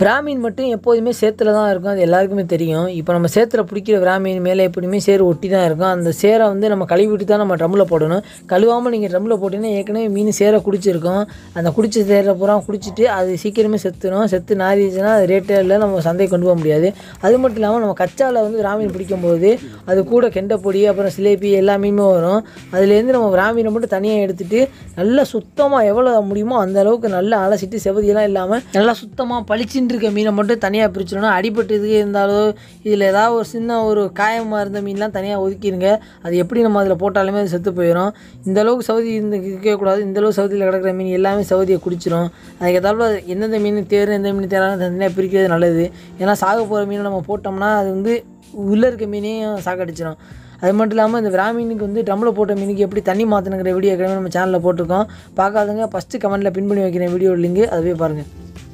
பிராமீன் மட்டும் எப்போதுமே சேத்துல தான் இருக்கும் அது எல்லாருக்குமே தெரியும் இப்போ நம்ம சேத்துல பிடிக்கிற பிராமீன் மேலே எப்படியுமே சேறு ஒட்டி தான் இருக்கும் அந்த சேரை வந்து நம்ம கழுவிட்டு தான் நம்ம ட்ரம்மில் போடணும் கழுவாமல் நீங்கள் ட்ரம்மில் போட்டிங்கன்னா ஏற்கனவே மீன் சேரை குடிச்சிருக்கும் அந்த குடிச்ச சேரை பூரா குடிச்சிட்டு அது சீக்கிரமே செத்துடும் செத்து நாரிச்சுன்னா அது ரேட்டே இல்லை நம்ம சந்தைக்கு கொண்டு போக முடியாது அது மட்டும் இல்லாமல் நம்ம கச்சாவில் வந்து பிராமீன் பிடிக்கும்போது அது கூட கெண்டைப்பொடி அப்புறம் சிலேபி எல்லாமே வரும் அதுலேருந்து நம்ம பிராமீனை மட்டும் தனியாக எடுத்துட்டு நல்லா சுத்தமாக எவ்வளோ முடியுமோ அந்த அளவுக்கு நல்லா அலசிட்டு செவதியெல்லாம் இல்லாமல் நல்லா சுத்தமாக பளிச்சுட்டு இருக்க மீனை மட்டும் தனியாக பிரிச்சிடணும் அடிபட்டதுக்கு இருந்தாலும் இதில் ஏதாவது ஒரு சின்ன ஒரு காயமாக இருந்த மீன்லாம் தனியாக ஒதுக்கிடுங்க அது எப்படி நம்ம அதில் போட்டாலுமே அது செத்து போயிடும் இந்த அளவுக்கு சவுதி இருந்து இருக்கக்கூடாது இந்த அளவுக்கு சவுதியில் கிடக்கிற மீன் எல்லாமே சவுதியை குடிச்சிடும் அதுக்கு ஏதாவது எந்தெந்த மீன் தேர் எந்த மீன் தேராலும் தனியாக பிரிக்கிறது நல்லது ஏன்னா சாக போகிற மீனை நம்ம போட்டோம்னா அது வந்து உள்ளே இருக்க மீனையும் சாக்கடிச்சிடும் அது மட்டும் இல்லாமல் இந்த பிராமீனுக்கு வந்து ட்ரம்மில் போட்ட மீனுக்கு எப்படி தண்ணி மாற்றணுங்கிற வீடியோ ஏற்கனவே நம்ம சேனலில் போட்டிருக்கோம் பார்க்காதவங்க ஃபஸ்ட்டு கமெண்ட்டில் பின் பண்ணி வைக்கிறேன் வீடியோ லிங்க் அதை போய் பாருங்கள்